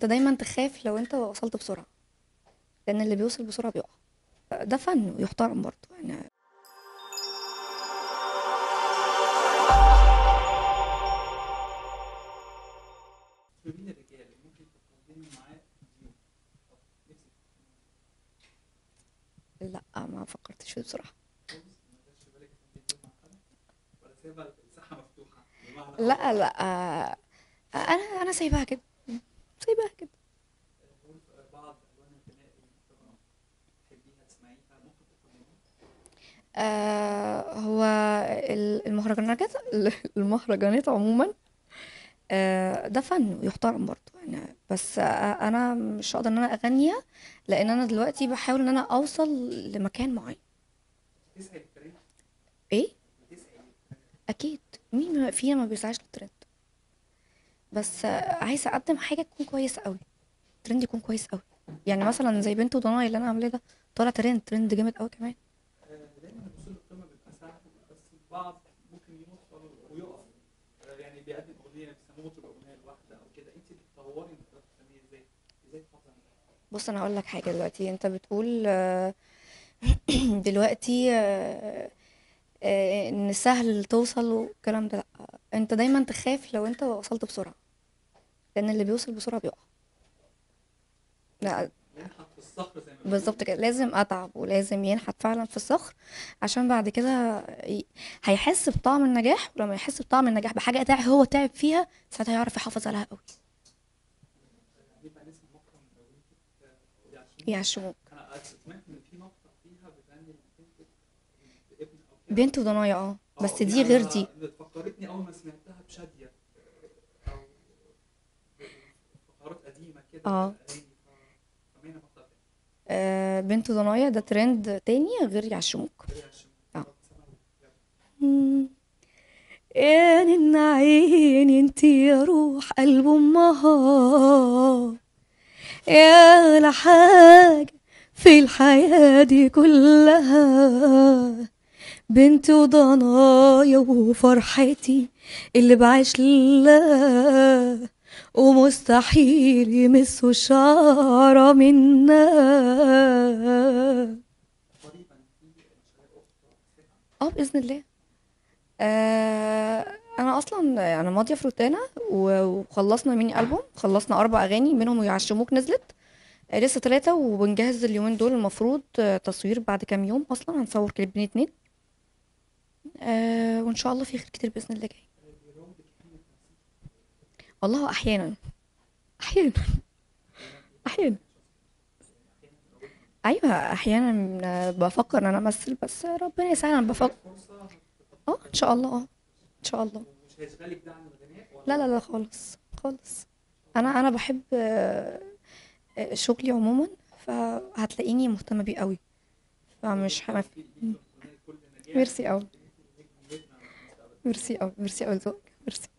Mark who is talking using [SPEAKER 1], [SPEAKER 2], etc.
[SPEAKER 1] انت دايما تخاف لو انت وصلت بسرعة لان اللي بيوصل بسرعة بيقع ده فن ويحترم برضه يعني
[SPEAKER 2] في مين الرجال اللي ممكن تتقدمي معاه ضيوف طب نفسك
[SPEAKER 1] لا ما فكرتش فيه بصراحة
[SPEAKER 2] خالص ما جاش في بالك تتقدمي مع حد ولا سايبه المساحه مفتوحه بمعنى
[SPEAKER 1] لا لا آه، انا انا سايباها كده سايباها كده
[SPEAKER 2] نقول في بعض الوان الغناء المهرجانات تحبيها تسمعيها ممكن تقدميها
[SPEAKER 1] آه هو ال- المهرجانات المهرجانات عموما آه ده فن ويحترم برضه يعني بس آه انا مش هقدر ان انا اغنيها لان انا دلوقتي بحاول ان انا اوصل لمكان معين
[SPEAKER 2] تسعي للترند
[SPEAKER 1] ايه
[SPEAKER 2] تسعي
[SPEAKER 1] اكيد مين ما- فينا ما بيسعاش للترند بس آه عايزه اقدم حاجه تكون كويسه قوي ترند يكون كويس قوي يعني مثلا زي بنت ودناي اللي انا عاملاه ده طالع ترند ترند جامد قوي كمان
[SPEAKER 2] آه، دايما الوصول للقمه بيبقى سهل بس البعض ممكن يوصل ويقف آه، يعني بيقدم اغنيه بيسموه مطرب اغنيه لوحده او كده انت بتطوري انت بتفهمي ازاي ازاي تحافظي على
[SPEAKER 1] بص انا هقول لك حاجه دلوقتي انت بتقول آه، دلوقتي آه، آه، ان سهل توصل والكلام ده لا انت دايما تخاف لو انت وصلت بسرعه لان اللي بيوصل بسرعه بيقع لا
[SPEAKER 2] ينحت في الصخر زي ما بيقولوا.
[SPEAKER 1] بالظبط كده لازم اتعب ولازم ينحت فعلا في الصخر عشان بعد كده ي- هيحس بطعم النجاح ولما يحس بطعم النجاح بحاجه تاع هو تعب فيها ساعتها يعرف يحافظ عليها قوي
[SPEAKER 2] يبقى نسمع مقطع من اغنيتك آه، يعشمون.
[SPEAKER 1] يعشموك
[SPEAKER 2] انا سمعت ان في مقطع فيها بتغني بنت ابن او كده
[SPEAKER 1] بنت وضنايا اه
[SPEAKER 2] آه،
[SPEAKER 1] بس دي غير
[SPEAKER 2] أنا-
[SPEAKER 1] دي
[SPEAKER 2] فكرتني اول ما سمعتها بشاديه او فقرات قديمه كده
[SPEAKER 1] آه.
[SPEAKER 2] في الأغاني، ف- فمين مقطع تاني
[SPEAKER 1] آه، بنت ضنايا ده ترند تاني غير يعشموك
[SPEAKER 2] غير يعشمون.
[SPEAKER 1] آه.
[SPEAKER 2] طب سمعوا. يلا.
[SPEAKER 1] يا نن عيني انت يا روح قلب امها يا لا حاجة في الحياة دي كلها بنت وضنايا وفرحتي اللي بعيش لله ومستحيل يمسوا شعرة منا
[SPEAKER 2] قريبا في مشاريع اخرى سمعت
[SPEAKER 1] اه باذن الله آه انا اصلا انا ماضيه في روتانا و- وخلصنا ميني البوم خلصنا اربع اغاني منهم يعشموك نزلت آه لسه ثلاثه وبنجهز اليومين دول المفروض آه تصوير بعد كام يوم اصلا هنصور كليب بين اتنين آه وان شاء الله في خير كتير باذن الله جاي والله احيانا احيانا احيانا ايوه احيانا بفكر ان انا امثل بس ربنا يسهل انا بفكر
[SPEAKER 2] فرصه
[SPEAKER 1] اه ان شاء الله اه ان شاء الله
[SPEAKER 2] ومش هيشغلك ده عن الغناء ولا
[SPEAKER 1] لا لا لا خالص خالص انا انا بحب آه، آه، شغلي عموما فهتلاقيني مهتمه بيه قوي فمش ه-
[SPEAKER 2] في ايدك كل نجاح
[SPEAKER 1] ميرسي قوي
[SPEAKER 2] نجمة على المستقبل
[SPEAKER 1] ميرسي قوي ميرسي قوي لذوقك ميرسي